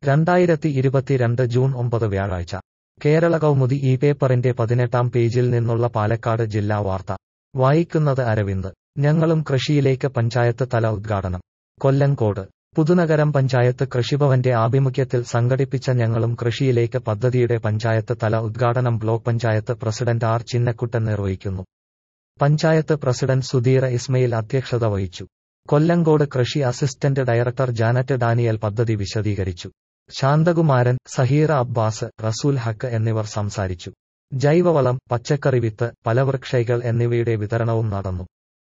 രണ്ടായിരത്തി ഇരുപത്തിരണ്ട് ജൂൺ ഒമ്പത് വ്യാഴാഴ്ച കേരള കൗമുദി ഈ പേപ്പറിന്റെ പതിനെട്ടാം പേജിൽ നിന്നുള്ള പാലക്കാട് ജില്ലാ വാർത്ത വായിക്കുന്നത് അരവിന്ദ് ഞങ്ങളും കൃഷിയിലേക്ക് പഞ്ചായത്ത് തല ഉദ്ഘാടനം കൊല്ലങ്കോട് പുതുനഗരം പഞ്ചായത്ത് കൃഷിഭവന്റെ ആഭിമുഖ്യത്തിൽ സംഘടിപ്പിച്ച ഞങ്ങളും കൃഷിയിലേക്ക് പദ്ധതിയുടെ പഞ്ചായത്ത് തല ഉദ്ഘാടനം block panchayat president R Chinnakuttan നിർവഹിക്കുന്നു പഞ്ചായത്ത് പ്രസിഡന്റ് സുധീറ ഇസ്മയിൽ അധ്യക്ഷത വഹിച്ചു കൊല്ലങ്കോട് കൃഷി അസിസ്റ്റന്റ് ഡയറക്ടർ ജാനറ്റ് ഡാനിയൽ പദ്ധതി വിശദീകരിച്ചു ശാന്തകുമാരൻ സഹീറ അബ്ബാസ് റസൂൽ ഹക്ക് എന്നിവർ സംസാരിച്ചു ജൈവവളം പച്ചക്കറി വിത്ത് ഫലവൃക്ഷൈകൾ എന്നിവയുടെ വിതരണവും നടന്നു